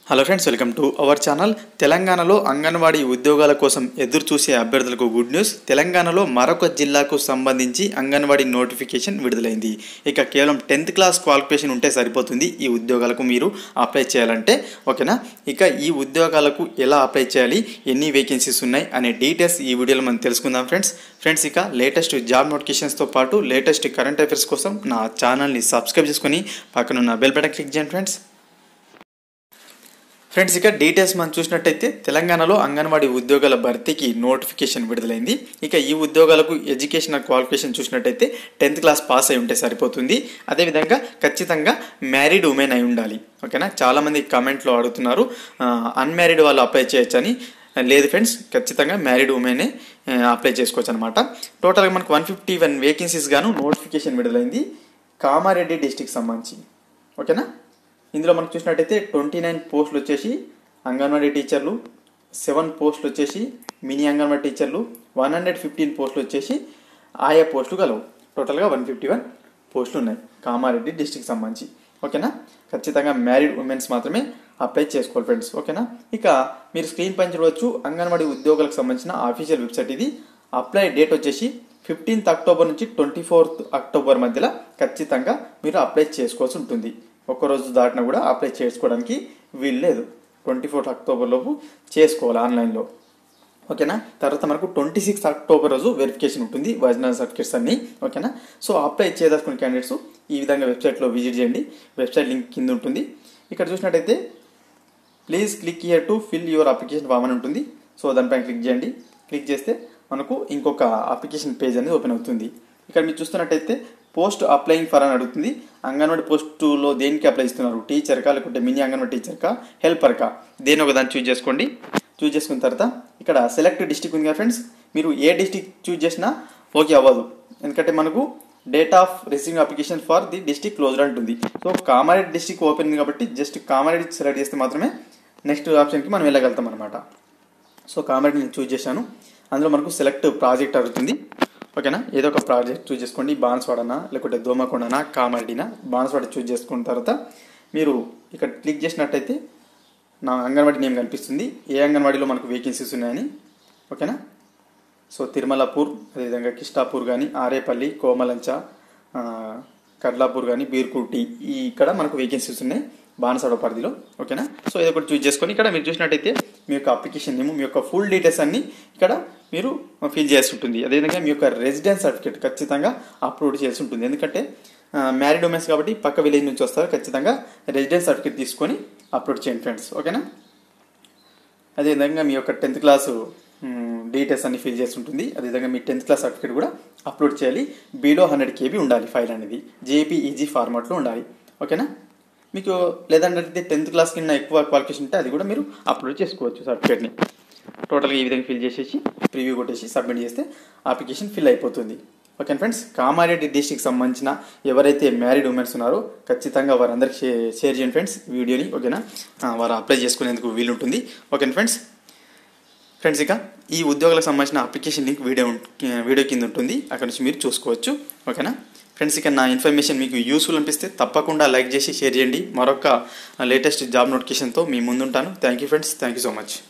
hello friends welcome to our channel తెలంగాణలో అంగన్వాడీ ఉద్యోగాల కోసం ఎదురు చూసే అభ్యర్థులకు గుడ్ న్యూస్ తెలంగాణలో మరొక జిల్లాకు సంబంధించి అంగన్వాడీ నోటిఫికేషన్ విడుదలైంది ఇక కేవలం టెన్త్ క్లాస్ క్వాలిఫికేషన్ ఉంటే సరిపోతుంది ఈ ఉద్యోగాలకు మీరు అప్లై చేయాలంటే ఓకేనా ఇక ఈ ఉద్యోగాలకు ఎలా అప్లై చేయాలి ఎన్ని వేకెన్సీస్ ఉన్నాయి అనే డీటెయిల్స్ ఈ వీడియోలో మనం తెలుసుకుందాం ఫ్రెండ్స్ ఫ్రెండ్స్ ఇక లేటెస్ట్ జాబ్ నోటిఫికేషన్స్తో పాటు లేటెస్ట్ కరెంట్ అఫైర్స్ కోసం నా ఛానల్ని సబ్స్క్రైబ్ చేసుకొని పక్కనున్న బెల్ బటన్ క్లిక్ చేయండి ఫ్రెండ్స్ ఫ్రెండ్స్ ఇక డీటెయిల్స్ మనం చూసినట్టయితే తెలంగాణలో అంగన్వాడీ ఉద్యోగాల భర్తీకి నోటిఫికేషన్ విడుదలైంది ఇక ఈ ఉద్యోగాలకు ఎడ్యుకేషనల్ క్వాలిఫికేషన్ చూసినట్టయితే టెన్త్ క్లాస్ పాస్ అయి ఉంటే సరిపోతుంది అదేవిధంగా ఖచ్చితంగా మ్యారీడ్ ఉమెన్ అయి ఉండాలి ఓకేనా చాలామంది కామెంట్లో అడుగుతున్నారు అన్మ్యారీడ్ వాళ్ళు అప్లై చేయొచ్చని లేదు ఫ్రెండ్స్ ఖచ్చితంగా మ్యారీడ్ ఉమెనే అప్లై చేసుకోవచ్చు అనమాట టోటల్గా మనకు వన్ ఫిఫ్టీ వన్ వేకెన్సీస్ గాను నోటిఫికేషన్ విడుదలైంది కామారెడ్డి డిస్టిక్ సంబంధించి ఓకేనా ఇందులో మనకు చూసినట్టయితే ట్వంటీ నైన్ పోస్టులు వచ్చేసి అంగన్వాడీ టీచర్లు సెవెన్ పోస్టులు వచ్చేసి మినీ అంగన్వాడీ టీచర్లు వన్ హండ్రెడ్ ఫిఫ్టీన్ పోస్టులు వచ్చేసి ఆయా పోస్టులు కలవు టోటల్గా వన్ ఫిఫ్టీ వన్ పోస్టులు ఉన్నాయి కామారెడ్డి డిస్టిక్ సంబంధించి ఓకేనా ఖచ్చితంగా మ్యారీడ్ ఉమెన్స్ మాత్రమే అప్లై చేసుకోవాలి ఫ్రెండ్స్ ఓకేనా ఇక మీరు స్క్రీన్ పైన చూడవచ్చు అంగన్వాడీ ఉద్యోగాలకు సంబంధించిన ఆఫీషియల్ వెబ్సైట్ ఇది అప్లై డేట్ వచ్చేసి ఫిఫ్టీన్త్ అక్టోబర్ నుంచి ట్వంటీ ఫోర్త్ అక్టోబర్ మధ్యలో ఖచ్చితంగా మీరు అప్లై చేసుకోవాల్సి ఉంటుంది ఒక్కరోజు దాటినా కూడా అప్లై చేసుకోవడానికి వీలు లేదు ట్వంటీ ఫోర్త్ అక్టోబర్ లోపు చేసుకోవాలి ఆన్లైన్లో ఓకేనా తర్వాత మనకు ట్వంటీ సిక్స్త్ అక్టోబర్ రోజు వెరిఫికేషన్ ఉంటుంది ఒరిజినల్ సర్టిఫికేట్స్ అన్ని ఓకేనా సో అప్లై చేయదలుచుకున్న క్యాండిడేట్స్ ఈ విధంగా వెబ్సైట్లో విజిట్ చేయండి వెబ్సైట్ లింక్ కింద ఉంటుంది ఇక్కడ చూసినట్టయితే please click here to fill your application form అని ఉంటుంది సో దానిపైన క్లిక్ చేయండి క్లిక్ చేస్తే మనకు ఇంకొక అప్లికేషన్ పేజ్ అనేది ఓపెన్ అవుతుంది ఇక్కడ మీరు చూస్తున్నట్టయితే పోస్ట్ అప్లయింగ్ ఫర్ అని అడుగుతుంది అంగన్వాడీ పోస్టులో దేనికి అప్లై ఇస్తున్నారు టీచర్కా లేకుంటే మినీ అంగన్వాడీ టీచర్కా హెల్పర్కా దేని ఒక దాన్ని చూజ్ చేసుకోండి చూజ్ చేసుకున్న తర్వాత ఇక్కడ సెలెక్ట్ డిస్టిక్ ఉంది కదా ఫ్రెండ్స్ మీరు ఏ డిస్టిక్ చూజ్ చేసినా ఓకే అవ్వదు ఎందుకంటే మనకు date of receiving application for the district closed అంటుంది సో కామారెడ్డి డిస్టిక్ ఓపెన్ ఉంది కాబట్టి జస్ట్ కామారెడ్డి సెలెక్ట్ చేస్తే మాత్రమే నెక్స్ట్ ఆప్షన్కి మనం వెళ్ళగలుగుతాం అనమాట సో కామారెడ్డి నేను చూజ్ చేశాను అందులో మనకు సెలెక్ట్ ప్రాజెక్ట్ అడుగుతుంది ఓకేనా ఏదో ఒక ప్రాజెక్ట్ చూజ్ చేసుకోండి బాన్స్వాడనా లేకుంటే దోమకొండనా కామారెడ్డినా బాన్స్వాడ చూజ్ చేసుకున్న తర్వాత మీరు ఇక్కడ క్లిక్ చేసినట్టయితే నా అంగన్వాడీ నేమ్ కనిపిస్తుంది ఏ అంగన్వాడీలో మనకు వేకెన్సీస్ ఉన్నాయని ఓకేనా సో తిరుమలపూర్ అదేవిధంగా కిష్టాపూర్ కానీ ఆరేపల్లి కోమలంచ కడ్లాపూర్ కానీ బీర్కుటి ఈ ఇక్కడ మనకు వేకెన్సీస్ ఉన్నాయి బాణసడ పరిధిలో ఓకేనా సో ఏదో ఒకటి చూజ్ చేసుకొని ఇక్కడ మీరు చూసినట్టయితే మీ యొక్క అప్లికేషన్ నేమ్ మీ యొక్క ఫుల్ డీటెయిల్స్ అన్ని ఇక్కడ మీరు ఫిల్ చేసి ఉంటుంది అదేవిధంగా మీ యొక్క రెసిడెన్స్ సర్టిఫికేట్ ఖచ్చితంగా అప్లోడ్ చేసి ఉంటుంది ఎందుకంటే మ్యారీడ్ ఉమెన్స్ కాబట్టి పక్క విలేజ్ నుంచి వస్తారు ఖచ్చితంగా రెసిడెన్స్ సర్టిఫికేట్ తీసుకొని అప్లోడ్ చేయండి ఫ్రెండ్స్ ఓకేనా అదేవిధంగా మీ యొక్క టెన్త్ క్లాసు డీటెయిల్స్ అన్ని ఫిల్ చేసి ఉంటుంది అదేవిధంగా మీ టెన్త్ క్లాస్ సర్టిఫికేట్ కూడా అప్లోడ్ చేయాలి బీలో హండ్రెడ్ కేబీ ఉండాలి ఫైల్ అనేది జేపీఈజీ ఫార్మాట్లో ఉండాలి ఓకేనా మీకు లేదంటే టెన్త్ క్లాస్ కింద ఎక్కువ క్వాలిఫికేషన్ ఉంటే అది కూడా మీరు అప్లోడ్ చేసుకోవచ్చు సర్టిఫికేట్ని టోటల్గా ఈ విధంగా ఫిల్ చేసేసి ప్రివ్యూ కొట్టేసి సబ్మిట్ చేస్తే అప్లికేషన్ ఫిల్ అయిపోతుంది ఓకే ఫ్రెండ్స్ కామారెడ్డి డిస్టిక్ సంబంధించిన ఎవరైతే మ్యారీడ్ ఉమెన్స్ ఉన్నారో ఖచ్చితంగా వారందరికి షేర్ చేయండి ఫ్రెండ్స్ వీడియోని ఓకేనా వారు అప్లై చేసుకునేందుకు వీలుంటుంది ఓకే ఫ్రెండ్స్ ఫ్రెండ్స్ ఇక ఈ ఉద్యోగాలకు సంబంధించిన అప్లికేషన్ లింక్ వీడియో వీడియో కింద ఉంటుంది అక్కడ నుంచి మీరు చూసుకోవచ్చు ఓకేనా ఫ్రెండ్స్ ఇక నా ఇన్ఫర్మేషన్ మీకు యూస్ఫుల్ అనిపిస్తే తప్పకుండా లైక్ చేసి షేర్ చేయండి మరొక లేటెస్ట్ జాబ్ నోటిఫికేషన్తో మీ ముందుంటాను thank you friends thank you so much